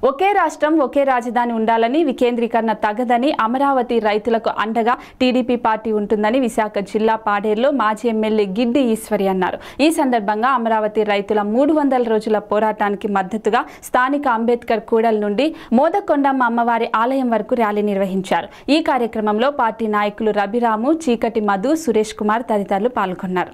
ఒకే రాష్ట్రం ఒకే రాజధాని ఉండాలని వికేంద్రీకరణ తగదని అమరావతి రైతులకు అండగా టీడీపీ పార్టీ ఉంటుందని విశాఖ జిల్లా పాడేరులో మాజీ ఎమ్మెల్యే గిడ్డి ఈశ్వరి అన్నారు ఈ సందర్భంగా అమరావతి రైతుల మూడు వందల రోజుల పోరాటానికి మద్దతుగా స్థానిక అంబేద్కర్ కూడలి నుండి మోదకొండమ్మ అమ్మవారి ఆలయం వరకు ర్యాలీ నిర్వహించారు ఈ కార్యక్రమంలో పార్టీ నాయకులు రబిరాము చీకటి మధు సురేష్ కుమార్ తదితరులు పాల్గొన్నారు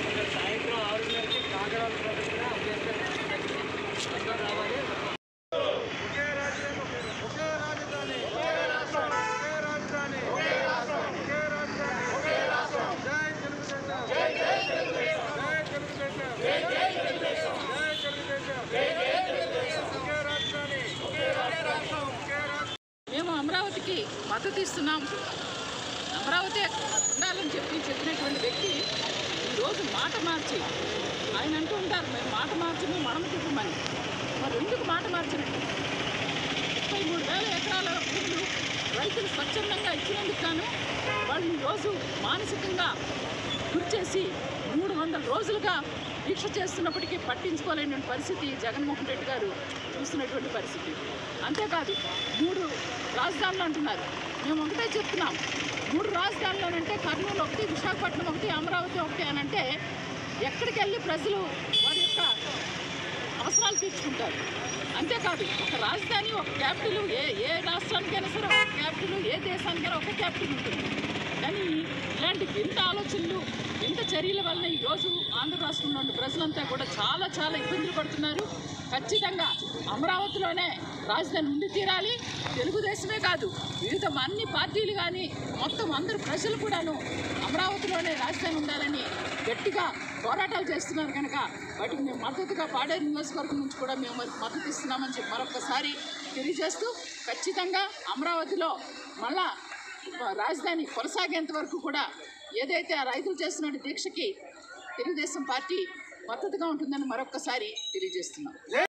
మేము అమరావతికి మద్దతు ఇస్తున్నాం అమరావతి ఉండాలని చెప్పి చెప్పినటువంటి వ్యక్తి ఈరోజు మాట మార్చి ఆయన అంటూ ఉంటారు మేము మాట మార్చము మనము తిప్పమని మరి ఎందుకు మాట మార్చినట్టు ముప్పై మూడు వేల ఎకరాల భూములు రైతులు స్వచ్ఛందంగా ఇచ్చినందుకు గాను వాళ్ళు ఈరోజు మానసికంగా గురిచేసి మూడు వందల రోజులుగా దీక్ష చేస్తున్నప్పటికీ పట్టించుకోలేని పరిస్థితి జగన్మోహన్ రెడ్డి గారు చూస్తున్నటువంటి పరిస్థితి అంతేకాదు మూడు రాజధానులు అంటున్నారు మేము ఒకటే చెప్తున్నాం మూడు రాజధానులు కర్నూలు ఒకటి విశాఖపట్నం ఒకటి అమరావతి ఒకటి అని అంటే ఎక్కడికి వెళ్ళి ప్రజలు వారి యొక్క అవసరాలు తీర్చుకుంటారు అంతేకాదు ఒక రాజధాని ఒక క్యాపిటల్ ఏ ఏ రాష్ట్రానికైనా సరే ఒక క్యాపిటల్ ఏ దేశానికైనా ఒక క్యాపిటల్ ఉంటుంది కానీ ఇలాంటి వింత ఆలోచనలు వింత చర్యల వలన ఈరోజు ఆంధ్ర రాష్ట్రంలో ఉన్న ప్రజలంతా కూడా చాలా చాలా ఇబ్బందులు పడుతున్నారు ఖచ్చితంగా అమరావతిలోనే రాజధాని ఉండి తీరాలి తెలుగుదేశమే కాదు వివిధ అన్ని పార్టీలు కానీ మొత్తం అందరు ప్రజలు కూడాను అమరావతిలోనే రాజధాని ఉండాలని గట్టిగా పోరాటాలు చేస్తున్నారు కనుక వాటికి మేము మద్దతుగా పాడేరు నియోజకవర్గం నుంచి కూడా మేము మరి మద్దతు ఇస్తున్నామని చెప్పి మరొకసారి తెలియజేస్తూ ఖచ్చితంగా అమరావతిలో మళ్ళా రాజధాని కొనసాగేంత వరకు కూడా ఏదైతే ఆ రైతులు చేస్తున్న దీక్షకి తెలుగుదేశం పార్టీ మద్దతుగా ఉంటుందని మరొకసారి తెలియజేస్తున్నాం